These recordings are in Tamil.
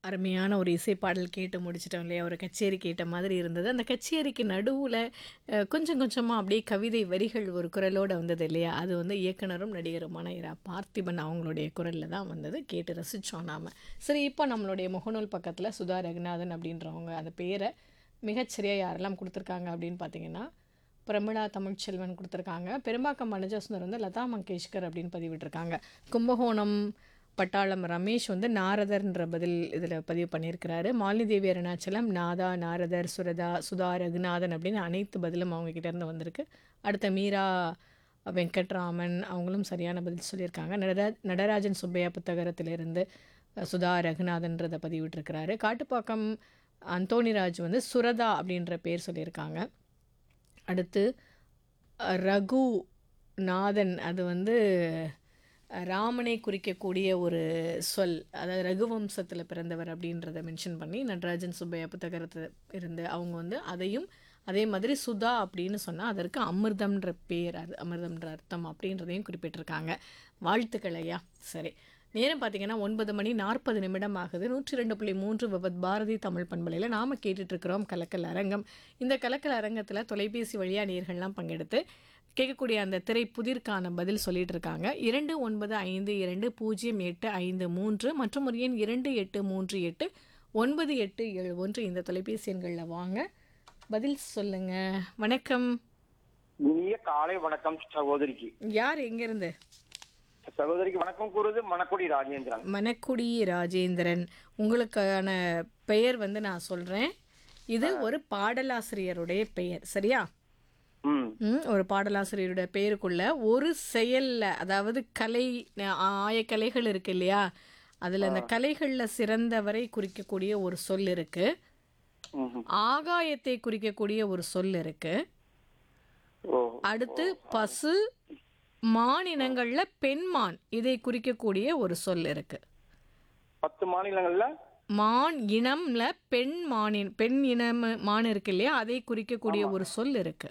அருமையான ஒரு இசைப்பாடல் கேட்டு முடிச்சிட்டோம் இல்லையா? ஒரு கச்சேரி கேட்ட மாதிரி இருந்தது. அந்த கச்சேரிக்கு நடுவுல அ கொஞ்சம் கொஞ்சமா அப்படியே கவிதை வரிகள் ஒரு குரலோட வந்தது இல்லையா? அது வந்து இயக்குனரும், நடிகருமான இரா. பார்த்திபன் அவங்களுடைய குரல்ல தான் வந்தது. கேட்டு ரசிச்சோம் நாம. சரி இப்போ நம்மளுடைய முகநூல் பக்கத்துல சுதா ரகுநாதன் அப்படின்றவங்க அந்த பேர மிகச்சரியா யாரெல்லாம் குடுத்துருக்காங்க அப்படின்னு பார்த்தீங்கன்னா, பிரமிளா தமிழ்ச்செல்வன் குடுத்துருக்காங்க. பெரும்பாக்கம் வனஜசுந்தர் வந்து லதா மங்கேஷ்கர் அப்படின்னு பதிவிட்டிருக்காங்க. கும்பகோணம் பட்டாளம் ரமேஷ் வந்து நாரதர்ன்ற பதில் இதில பதிவு பண்ணியிருக்கிறாரு. மாலினிதேவி அருணாச்சலம், நாதா, நாரதர், சுரதா, சுதா ரகுநாதன் அப்படின்னு அனைத்து பதிலும் அவங்க கிட்ட இருந்து வந்திருக்கு. அடுத்து மீரா வெங்கட்ராமன் அவங்களும் சரியான பதில் சொல்லியிருக்காங்க. நடரா நடராஜன் சுப்பையா புத்தகத்திலிருந்து சுதா ரகுநாதன்றத பதிவிட்டிருக்கிறாரு. காட்டுப்பாக்கம் அந்தோணிராஜ் வந்து சுரதா அப்படின்ற பேர் சொல்லியிருக்காங்க. அடுத்து அ ரகு நாதன் அது வந்து ராமனை குறிக்கக்கூடிய ஒரு சொல். அதாவது ரகுவம்சத்தில பிறந்தவர் அப்படின்றத மென்ஷன் பண்ணி நடராஜன் சுப்பையா புத்தகத்துல இருந்து அவங்க வந்து அதையும் அதே மாதிரி சுதா அப்படின்னு சொன்னா அதற்கு அமிர்தம்ன்ற பேர் அது அமிர்தம்ன்ற அர்த்தம் அப்படின்றதையும் குறிப்பிட்டிருக்காங்க. வாழ்த்துக்கள் ஐயா. சரி. நேரம் பார்த்தீங்கன்னா 9 மணி 40 நிமிடம் ஆகுது. 102.3 விபத் பாரதி தமிழ் பண்பலையில நாம கேட்டுட்டு இருக்கிறோம் கலக்கல் அரங்கம். இந்த கலக்கல் அரங்கத்தில தொலைபேசி வழியா நேயர்கள்லாம் பங்கெடுத்து கேட்கக்கூடிய அந்த திரை புதிர்க்கான பதில் சொல்லிட்டு இருக்காங்க. 29520853 மற்றும் ஒரு எண் 28389871 இந்த தொலைபேசி எண்கள்ல வாங்க. பதில் சொல்லுங்க. வணக்கம். இனிய காலை வணக்கம் சகோதரிக்கு. யார் எங்கிருந்து? சகோதரிக்கு வணக்கம் கூறுவது மணக்குடி ராஜேந்திரன். மணக்குடி ராஜேந்திரன். உங்களுக்கான பெயர் வந்து நான் சொல்றேன். இது ஒரு பாடலாசிரியருடைய பெயர். சரியா? ம். ம். ஒரு பாடலாசிரியருடைய பெயருக்குள்ள ஒரு செயல்ல அதாவது கலை ஆயக்கலைகள் இருக்கு இல்லையா? அதுல அந்த கலைகள்ல சிறந்தவரை குறிக்கக்கூடிய ஒரு சொல் இருக்கு. ம்ஹ்ம். ஆகாயத்தை குறிக்கக்கூடிய ஒரு சொல் இருக்கு. ஓ. அடுத்து பசு, மான் இனங்கள்ல பெண்மான் இதை குறிக்கக்கூடிய ஒரு சொல் இருக்கு. 10 மாநிலங்கள்ல மான் இனம்ல பெண் மானின் பெண் இனம் மான் இருக்கு இல்லையா? அதை குறிக்கக்கூடிய ஒரு சொல் இருக்கு.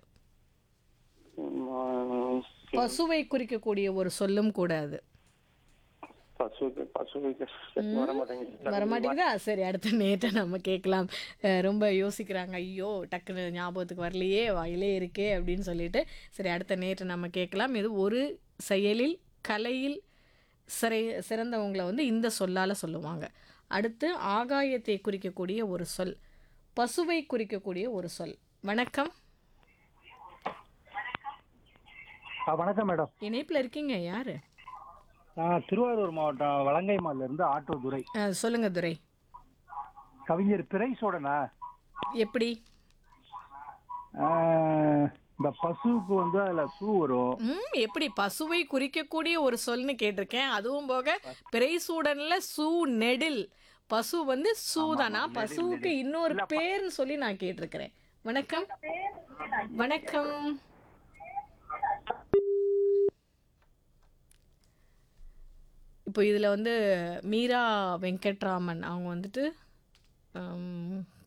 ம், பசுவை குறிக்கக்கூடிய ஒரு சொல்லும் கூட அது. பசுவுக்கு பசுவுக்கு வர மாட்டேங்குது. வரமாட்டேங்குதா? சரி அடுத்த நேட்ட நம்ம கேட்கலாம். அ ரொம்ப யோசிக்கிறாங்க. ஐயோ! டக்குனு ஞாபகத்துக்கு வரலையே, வாயிலே இருக்கே அப்படின்னு சொல்லிட்டு. சரி அடுத்த நேட்ட நம்ம கேட்கலாம். இது ஒரு செயலில், கலையில் சிறை சிறந்தவங்கள வந்து இந்த சொல்லால சொல்லுவாங்க. அடுத்து ஆகாயத்தை குறிக்கக்கூடிய ஒரு சொல். பசுவை குறிக்கக்கூடிய ஒரு சொல். வணக்கம். ஆ, வணக்கம் மேடம் இணைப்புல இருக்கீங்க யாரு? நான் திருவாரூர் மாவட்டம் வலங்கைமால்ல இருந்து ஆட்டோ துரை அ சொல்லுங்க துரை. கவிஞர் பிறைசோடனா எப்படி? ஆ, இந்த பசுவுக்கு வந்து அதுல சூ வரும் ம் எப்படி பசுவை குறிக்கக்கூடிய ஒரு சொல்னு கேட்டிருக்கேன். அதுவும் போக பிறைசூடன்ல சூ நெடில். பசு வந்து சூதானா? பசுவுக்கு இன்னொரு பேர்னு சொல்லி நான் கேட்டிருக்கிறேன். வணக்கம். வணக்கம். இப்போ இதுல வந்து மீரா வெங்கட்ராமன் அவங்க வந்துட்டு ம்